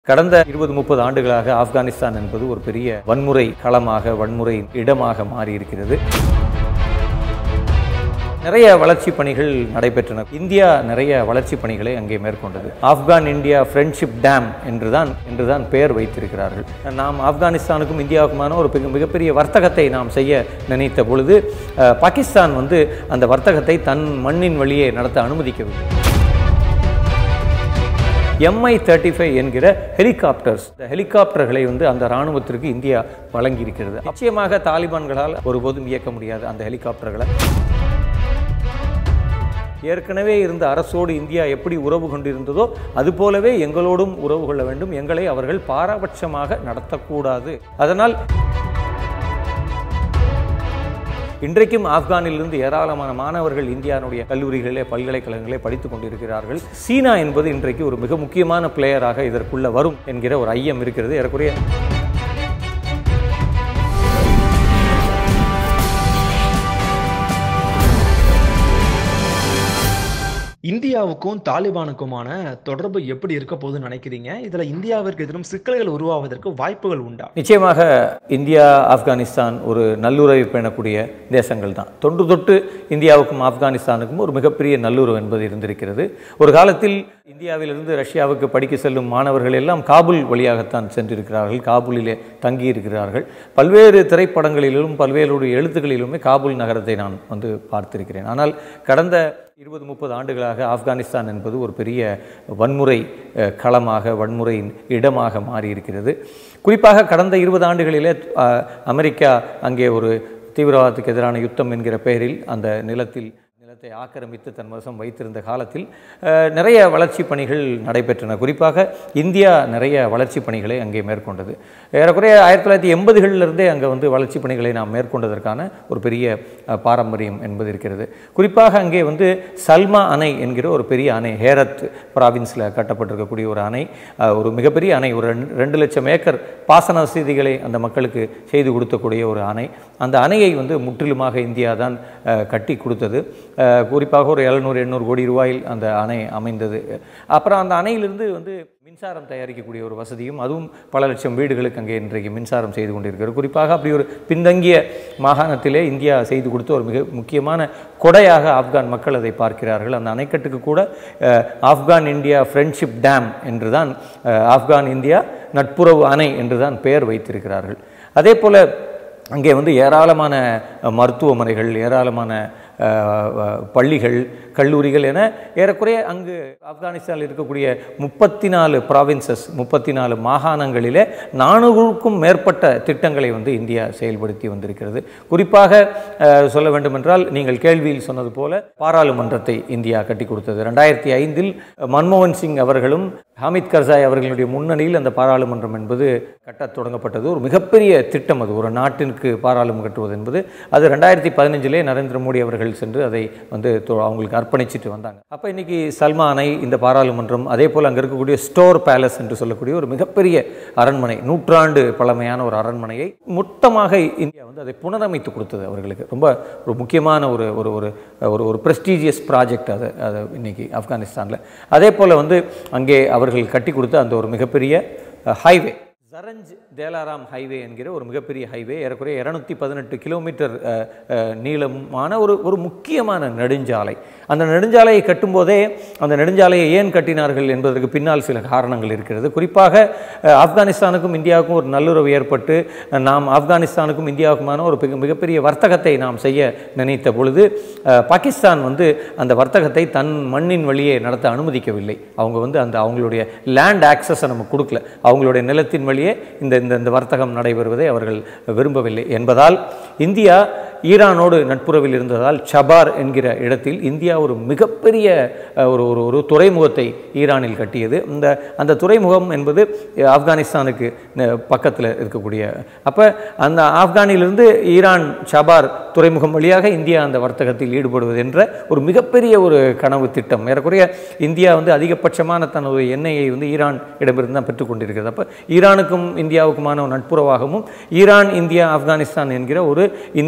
கடந்த இருபது முப்பது ஆண்டுகளாக ஆப்கானிஸ்தான் என்பது ஒரு பெரிய வன்முறை களமாக வன்முறை இடமாக மாறி இருக்கிறது நிறைய வளர்ச்சி பணிகள் நடைபெற்றன இந்தியா நிறைய வளர்ச்சி பணிகளை அங்கே மேற்கொண்டது ஆப்கான் இந்தியா ஃப்ரெண்ட்ஷிப் டேம் என்றுதான் என்றுதான் பெயர் வைத்திருக்கிறார்கள் நாம் ஆப்கானிஸ்தானுக்கும் இந்தியாவுக்குமான ஒரு மிக- மிகப்பெரிய வர்த்தகத்தை நாம் செய்ய நினைத்த பொழுது அஹ், பாகிஸ்தான் வந்து அந்த வர்த்தகத்தை தன் மண்ணின் வழியே நடத்த அனுமதிக்கவில்லை எம்ஐ தேர்ட்டி ஃபைவ் என்கிற ஹெலிகாப்டர்ஸ் இந்த ஹெலிகாப்டர்களை வந்து அந்த இராணுவத்திற்கு இந்தியா வழங்கியிருக்கிறது நிச்சயமாக தாலிபான்களால் ஒருபோதும் இயக்க முடியாது அந்த ஹெலிகாப்டர்களை ஏற்கனவே இருந்த அரசோடு இந்தியா எப்படி உறவு கொண்டிருந்ததோ அதுபோலவே எங்களோடும் உறவு கொள்ள வேண்டும் எங்களை அவர்கள் பாரபட்சமாக நடத்தக்கூடாது அதனால் இன்றைக்கும் ஆப்கானிலிருந்து ஏராளமான மாணவர்கள் இந்தியாவுடைய கல்லூரிகளிலே பல்கலைக்கழகங்களே படித்துக் கொண்டிருக்கிறார்கள் சீனா என்பது இன்றைக்கு ஒரு மிக முக்கியமான பிளேயராக இதற்குள்ள வரும் என்கிற ஒரு ஐயம் இருக்கிறது ஏறக்குறைய இந்தியாவுக்கும் தாலிபானுக்குமான தொடர்பு எப்படி இருக்க போகுதுன்னு நினைக்கிறீங்க இதுல இந்தியாவிற்கு எதிரும் சிக்கல்கள் உருவாவதற்கு வாய்ப்புகள் உண்டா நிச்சயமாக இந்தியா ஆப்கானிஸ்தான் ஒரு நல்லுறவை பேணக்கூடிய தேசங்கள் தான் தொன்று தொட்டு இந்தியாவுக்கும் ஆப்கானிஸ்தானுக்கும் ஒரு மிகப்பெரிய நல்லுறவு என்பது இருந்திருக்கிறது ஒரு காலத்தில் இந்தியாவிலிருந்து ரஷ்யாவுக்கு படிக்க செல்லும் மாணவர்கள் எல்லாம் காபூல் வழியாகத்தான் சென்றிருக்கிறார்கள் காபூலிலே தங்கியிருக்கிறார்கள் பல்வேறு திரைப்படங்களிலும் பல்வேறு எழுத்துக்களிலுமே காபூல் நகரத்தை நான் வந்து பார்த்திருக்கிறேன் ஆனால் கடந்த இருபது முப்பது ஆண்டுகளாக ஆப்கானிஸ்தான் என்பது ஒரு பெரிய வன்முறை அஹ், களமாக வன்முறையின் இடமாக மாறி இருக்கிறது குறிப்பாக கடந்த இருபது ஆண்டுகளிலே அஹ், அமெரிக்கா அங்கே ஒரு தீவிரவாதத்துக்கு எதிரான யுத்தம் என்கிற பெயரில் அந்த நிலத்தில் நிலத்தை ஆக்கிரமித்து தன் வசம் வைத்திருந்த காலத்தில் அஹ், நிறைய வளர்ச்சி பணிகள் நடைபெற்றன குறிப்பாக இந்தியா நிறைய வளர்ச்சி பணிகளை அங்கே மேற்கொண்டது ஏறக்குறைய ஆயிரத்தி தொள்ளாயிரத்தி எண்பதுகளிலிருந்தே அங்கே வந்து வளர்ச்சி பணிகளை நாம் மேற்கொண்டதற்கான ஒரு பெரிய அஹ், பாரம்பரியம் என்பது இருக்கிறது குறிப்பாக அங்கே வந்து சல்மா அணை என்கிற ஒரு பெரிய அணை ஹேரத் ப்ராவின்ஸில் கட்டப்பட்டிருக்கக்கூடிய ஒரு அணை அஹ், ஒரு மிகப்பெரிய அணை ஒரு ரெண்டு- ரெண்டு லட்சம் ஏக்கர் பாசன வசதிகளை அந்த மக்களுக்கு செய்து கொடுத்தக்கூடிய ஒரு அணை அந்த அணையை வந்து முற்றிலுமாக இந்தியா தான் அஹ், கட்டி கொடுத்தது அஹ், குறிப்பாக ஒரு எழுநூறு எண்ணூறு கோடி ரூபாயில் அந்த அணை அமைந்தது அப்புறம் அந்த அணையிலிருந்து வந்து மின்சாரம் தயாரிக்கக்கூடிய ஒரு வசதியும் அதுவும் பல லட்சம் வீடுகளுக்கு அங்கே இன்றைக்கு மின்சாரம் செய்து கொண்டிருக்கிறது குறிப்பாக அப்படி ஒரு பின்தங்கிய மாகாணத்திலே இந்தியா செய்து கொடுத்த ஒரு மிக முக்கியமான கொடையாக ஆப்கான் மக்கள் அதை பார்க்கிறார்கள் அந்த அணைக்கட்டுக்கு கூட அஹ், ஆப்கான் இந்தியா ஃப்ரெண்ட்ஷிப் டேம் என்றுதான் அஹ், ஆப்கான் இந்தியா நட்புறவு அணை என்றுதான் பெயர் வைத்திருக்கிறார்கள் அதே போல அங்கே வந்து ஏராளமான அஹ், மருத்துவமனைகள் ஏராளமான அஹ், அஹ், பள்ளிகள் கல்லூரிகள் என ஏறக்குறைய அங்கு ஆப்கானிஸ்தானில் இருக்கக்கூடிய முப்பத்தி நாலு ப்ராவின்சஸ் முப்பத்தி நாலு மாகாணங்களிலே நானூறுக்கும் மேற்பட்ட திட்டங்களை வந்து இந்தியா செயல்படுத்தி வந்திருக்கிறது குறிப்பாக அஹ், சொல்ல வேண்டுமென்றால் நீங்கள் கேள்வியில் சொன்னது போல பாராளுமன்றத்தை இந்தியா கட்டி கொடுத்தது ரெண்டாயிரத்தி ஐந்தில் மன்மோகன் சிங் அவர்களும் ஹாமித் கர்சாய் அவர்களுடைய முன்னணியில் அந்த பாராளுமன்றம் என்பது கட்டத் தொடங்கப்பட்டது ஒரு மிகப்பெரிய திட்டம் அது ஒரு நாட்டிற்கு பாராளுமன்றம் கட்டுவது என்பது அது ரெண்டாயிரத்தி பதினஞ்சிலே நரேந்திர மோடி அவர்கள் சென்று அதை வந்து தொ- அவங்களுக்கு அர்ப்பணிச்சிட்டு வந்தாங்க அப்போ இன்னைக்கு சல்மா அணை இந்த பாராளுமன்றம் அதே போல் அங்கே இருக்கக்கூடிய ஸ்டோர் பேலஸ் என்று சொல்லக்கூடிய ஒரு மிகப்பெரிய அரண்மனை நூற்றாண்டு பழமையான ஒரு அரண்மனையை மொத்தமாக இந்தியா வந்து அதை புனரமைத்து கொடுத்தது அவர்களுக்கு ரொம்ப ஒரு முக்கியமான ஒரு ஒரு ஒரு ஒரு ஒரு ப்ரெஸ்டீஜியஸ் ப்ராஜெக்ட் அது அது இன்னைக்கு ஆப்கானிஸ்தானில் அதே போல் வந்து அங்கே அவர்கள் கட்டி கொடுத்த அந்த ஒரு மிகப்பெரிய ஹைவே ஜரஞ்ச் தேலாராம் ஹைவே என்கிற ஒரு மிகப்பெரிய ஹைவே ஏறக்குறைய இரநூத்தி பதினெட்டு கிலோமீட்டர் அஹ், அஹ், நீளமான ஒரு ஒரு முக்கியமான நெடுஞ்சாலை அந்த நெடுஞ்சாலையை கட்டும்போதே அந்த நெடுஞ்சாலையை ஏன் கட்டினார்கள் என்பதற்கு பின்னால் சில காரணங்கள் இருக்கிறது குறிப்பாக அஹ், ஆப்கானிஸ்தானுக்கும் இந்தியாவுக்கும் ஒரு நல்லுறவு ஏற்பட்டு அஹ், நாம் ஆப்கானிஸ்தானுக்கும் இந்தியாவுக்குமான ஒரு மிக- மிகப்பெரிய வர்த்தகத்தை நாம் செய்ய நினைத்த பொழுது அஹ், பாகிஸ்தான் வந்து அந்த வர்த்தகத்தை தன் மண்ணின் வழியே நடத்த அனுமதிக்கவில்லை அவங்க வந்து அந்த அவங்களுடைய லேண்ட் ஆக்சஸை நம்ம கொடுக்கல அவங்களுடைய நிலத்தின் வழியே இந்த இந்த இந்த வர்த்தகம் நடைபெறுவதை அவர்கள் விரும்பவில்லை என்பதால் இந்தியா ஈரானோடு நட்புறவில் இருந்ததால் சபார் என்கிற இடத்தில் இந்தியா ஒரு மிகப்பெரிய அஹ், ஒரு ஒரு ஒரு துறைமுகத்தை ஈரானில் கட்டியது இந்த அந்த துறைமுகம் என்பது அஹ், ஆப்கானிஸ்தானுக்கு பக்கத்தில் இருக்கக்கூடிய அப்போ அந்த ஆப்கானிலிருந்து ஈரான் சபார் துறைமுகம் வழியாக இந்தியா அந்த வர்த்தகத்தில் ஈடுபடுவது என்ற ஒரு மிகப்பெரிய ஒரு கனவு திட்டம் ஏறக்குறைய இந்தியா வந்து அதிகபட்சமான தனது எண்ணெயை வந்து ஈரான் இடமிருந்து தான் பெற்றுக்கொண்டிருக்கிறது அப்போ ஈரானுக்கும் இந்தியாவுக்குமான ஒரு நட்புறவாகவும் ஈரான் இந்தியா ஆப்கானிஸ்தான் என்கிற ஒரு இந்த இந்த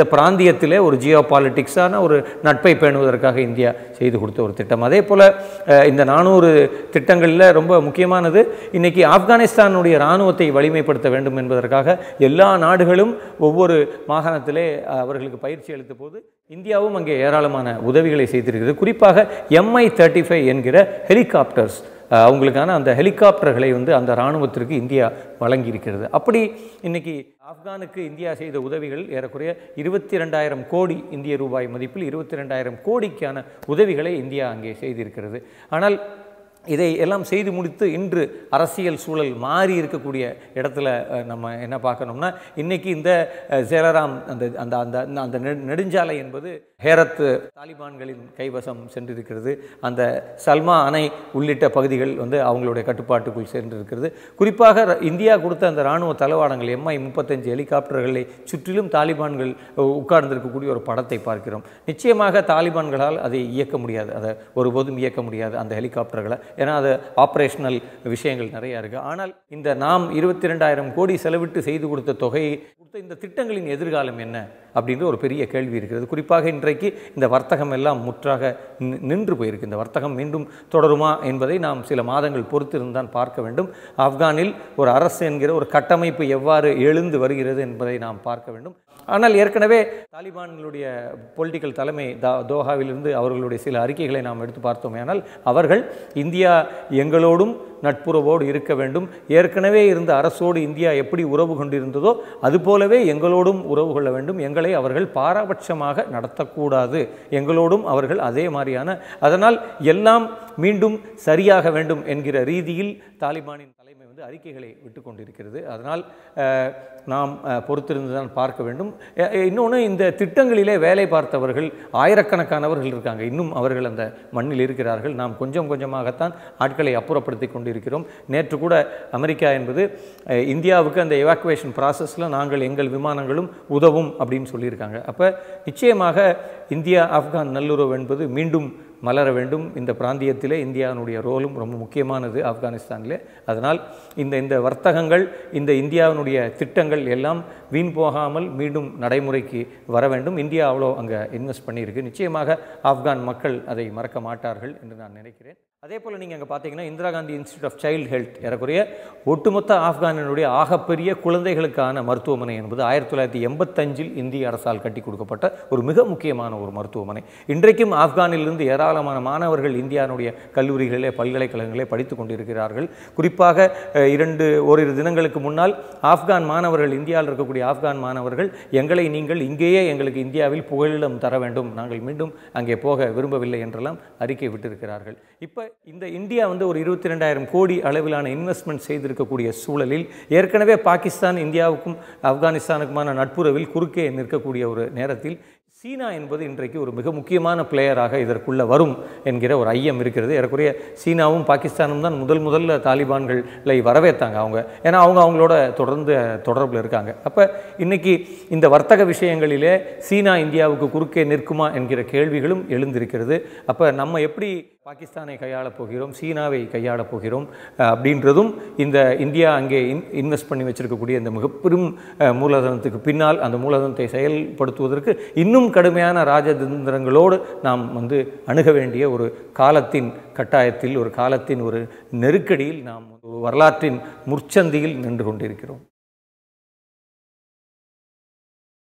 பிராந்தியத்திலே ஒரு ஜியோ பாலிட்டிக்ஸான ஒரு நட்பை பேணுவதற்காக இந்தியா செய்து கொடுத்த ஒரு திட்டம் அதே போல் இந்த நானூறு திட்டங்களில் ரொம்ப முக்கியமானது இன்னைக்கு ஆப்கானிஸ்தானுடைய இராணுவத்தை வலிமைப்படுத்த வேண்டும் என்பதற்காக எல்லா நாடுகளும் ஒவ்வொரு மாகாணத்திலே அவர்களுக்கு பயிற்சி அளித்த போது இந்தியாவும் அங்கே ஏராளமான உதவிகளை செய்திருக்கிறது குறிப்பாக எம்ஐ தேர்ட்டி ஃபைவ் என்கிற ஹெலிகாப்டர்ஸ் அஹ், அவங்களுக்கான அந்த ஹெலிகாப்டர்களை வந்து அந்த இராணுவத்திற்கு இந்தியா வழங்கியிருக்கிறது அப்படி இன்னைக்கு ஆப்கானுக்கு இந்தியா செய்த உதவிகள் ஏறக்குறைய இருபத்தி ரெண்டாயிரம் கோடி இந்திய ரூபாய் மதிப்பில் இருபத்தி ரெண்டாயிரம் கோடிக்கான உதவிகளை இந்தியா அங்கே செய்திருக்கிறது ஆனால் இதை எல்லாம் செய்து முடித்து இன்று அரசியல் சூழல் மாறி இருக்கக்கூடிய இடத்துல அஹ், நம்ம என்ன பார்க்கணும்னா இன்னைக்கு இந்த அஹ், சேலராம் அந்த அந்த அந்த அந்த நெ- நெடுஞ்சாலை என்பது ஹேரத் தாலிபான்களின் கைவசம் சென்றிருக்கிறது அந்த சல்மா அணை உள்ளிட்ட பகுதிகள் வந்து அவங்களுடைய கட்டுப்பாட்டுக்குள் சென்றிருக்கிறது குறிப்பாக ர- இந்தியா கொடுத்த அந்த இராணுவ தளவாடங்கள் எம்ஐ முப்பத்தஞ்சு ஹெலிகாப்டர்களை சுற்றிலும் தாலிபான்கள் அஹ், உட்கார்ந்திருக்கக்கூடிய ஒரு படத்தை பார்க்கிறோம் நிச்சயமாக தாலிபான்களால் அதை இயக்க முடியாது அதை ஒருபோதும் இயக்க முடியாது அந்த ஹெலிகாப்டர்களை ஏன்னா அது ஆப்ரேஷனல் விஷயங்கள் நிறையா இருக்குது ஆனால் இந்த நாம் இருபத்தி ரெண்டாயிரம் கோடி செலவிட்டு செய்து கொடுத்த தொகையை கொடுத்த இந்த திட்டங்களின் எதிர்காலம் என்ன அப்படின்ற ஒரு பெரிய கேள்வி இருக்கிறது குறிப்பாக இன்றைக்கு இந்த வர்த்தகம் எல்லாம் முற்றாக நி- நின்று போயிருக்கு இந்த வர்த்தகம் மீண்டும் தொடருமா என்பதை நாம் சில மாதங்கள் பொறுத்திருந்தான் பார்க்க வேண்டும் ஆப்கானில் ஒரு அரசு என்கிற ஒரு கட்டமைப்பு எவ்வாறு எழுந்து வருகிறது என்பதை நாம் பார்க்க வேண்டும் ஆனால் ஏற்கனவே தாலிபான்களுடைய பொலிட்டிக்கல் தலைமை தா தோஹாவிலிருந்து அவர்களுடைய சில அறிக்கைகளை நாம் எடுத்து பார்த்தோமேயானால் அவர்கள் இந்தியா எங்களோடும் நட்புறவோடு இருக்க வேண்டும் ஏற்கனவே இருந்த அரசோடு இந்தியா எப்படி உறவு கொண்டிருந்ததோ அதுபோலவே எங்களோடும் உறவு கொள்ள வேண்டும் எங்களை அவர்கள் பாரபட்சமாக நடத்தக்கூடாது எங்களோடும் அவர்கள் அதே மாதிரியான அதனால் எல்லாம் மீண்டும் சரியாக வேண்டும் என்கிற ரீதியில் தாலிபானின் தலைமை வந்து அறிக்கைகளை விட்டு கொண்டிருக்கிறது அதனால் அஹ், நாம் அஹ், பொறுத்திருந்து தான் பார்க்க வேண்டும் இன்னொன்று இந்த திட்டங்களிலே வேலை பார்த்தவர்கள் ஆயிரக்கணக்கானவர்கள் இருக்காங்க இன்னும் அவர்கள் அந்த மண்ணில் இருக்கிறார்கள் நாம் கொஞ்சம் கொஞ்சமாகத்தான் ஆட்களை அப்புறப்படுத்தி கொண்டிருக்கிறோம் நேற்று கூட அமெரிக்கா என்பது அஹ், இந்தியாவுக்கு அந்த எவாக்குவேஷன் ப்ராசஸில் நாங்கள் எங்கள் விமானங்களும் உதவும் அப்படின்னு சொல்லியிருக்காங்க அப்போ நிச்சயமாக இந்தியா ஆப்கான் நல்லுறவு என்பது மீண்டும் மலர வேண்டும் இந்த பிராந்தியத்திலே இந்தியாவினுடைய ரோலும் ரொம்ப முக்கியமானது ஆப்கானிஸ்தானிலே அதனால் இந்த இந்த வர்த்தகங்கள் இந்த இந்தியாவினுடைய திட்டங்கள் எல்லாம் வீண் போகாமல் மீண்டும் நடைமுறைக்கு வர வேண்டும் இந்தியா அவ்வளோ அங்கே இன்வெஸ்ட் பண்ணியிருக்கு நிச்சயமாக ஆப்கான் மக்கள் அதை மறக்க மாட்டார்கள் என்று நான் நினைக்கிறேன் அதே போல் நீங்கள் அங்கே பார்த்தீங்கன்னா Indira Gandhi institute of child health ஏறக்குறைய ஒட்டுமொத்த ஆப்கானினுடைய ஆகப்பெரிய குழந்தைகளுக்கான மருத்துவமனை என்பது ஆயிரத்தி தொள்ளாயிரத்தி எண்பத்தஞ்சில் இந்திய அரசால் கட்டி கொடுக்கப்பட்ட ஒரு மிக முக்கியமான ஒரு மருத்துவமனை இன்றைக்கும் ஆப்கானிலிருந்து ஏராளமான மாணவர்கள் இந்தியாவுடைய கல்லூரிகளிலே பல்கலைக்கழகங்களே படித்து கொண்டிருக்கிறார்கள் குறிப்பாக அஹ், இரண்டு ஓரிரு தினங்களுக்கு முன்னால் ஆப்கான் மாணவர்கள் இந்தியாவில் இருக்கக்கூடிய ஆப்கான் மாணவர்கள் எங்களை நீங்கள் இங்கேயே எங்களுக்கு இந்தியாவில் புகலிடம் தர வேண்டும் நாங்கள் மீண்டும் அங்கே போக விரும்பவில்லை என்றெல்லாம் அறிக்கை விட்டிருக்கிறார்கள் இப்போ இந்த இந்தியா வந்து ஒரு இருபத்தி ரெண்டாயிரம் கோடி அளவிலான இன்வெஸ்ட்மெண்ட் செய்திருக்கக்கூடிய சூழலில் ஏற்கனவே பாகிஸ்தான் இந்தியாவுக்கும் ஆப்கானிஸ்தானுக்குமான நட்புறவில் குறுக்கே நிற்கக்கூடிய ஒரு நேரத்தில் சீனா என்பது இன்றைக்கு ஒரு மிக முக்கியமான பிளேயராக இதற்குள்ள வரும் என்கிற ஒரு ஐயம் இருக்கிறது ஏறக்குறைய சீனாவும் பாகிஸ்தானும் தான் முதல் முதல்ல தாலிபான்களை வரவேற்றாங்க அவங்க ஏன்னா அவங்க அவங்களோட தொடர்ந்து தொடர்பில் இருக்காங்க அப்போ இன்னைக்கு இந்த வர்த்தக விஷயங்களிலே சீனா இந்தியாவுக்கு குறுக்கே நிற்குமா என்கிற கேள்விகளும் எழுந்திருக்கிறது அப்போ நம்ம எப்படி பாகிஸ்தானை கையாளப் போகிறோம் சீனாவை கையாளப் போகிறோம் அஹ், அப்படின்றதும் இந்த இந்தியா அங்கே இன் இன்வெஸ்ட் பண்ணி வச்சிருக்கக்கூடிய இந்த மிகப்பெரும் அஹ், மூலதனத்துக்கு பின்னால் அந்த மூலதனத்தை செயல்படுத்துவதற்கு இன்னும் கடுமையான ராஜதந்திரங்களோடு நாம் வந்து அணுக வேண்டிய ஒரு காலத்தின் கட்டாயத்தில் ஒரு காலத்தின் ஒரு நெருக்கடியில் நாம் ஒரு வரலாற்றின் முற்சந்தியில் நின்று கொண்டிருக்கிறோம்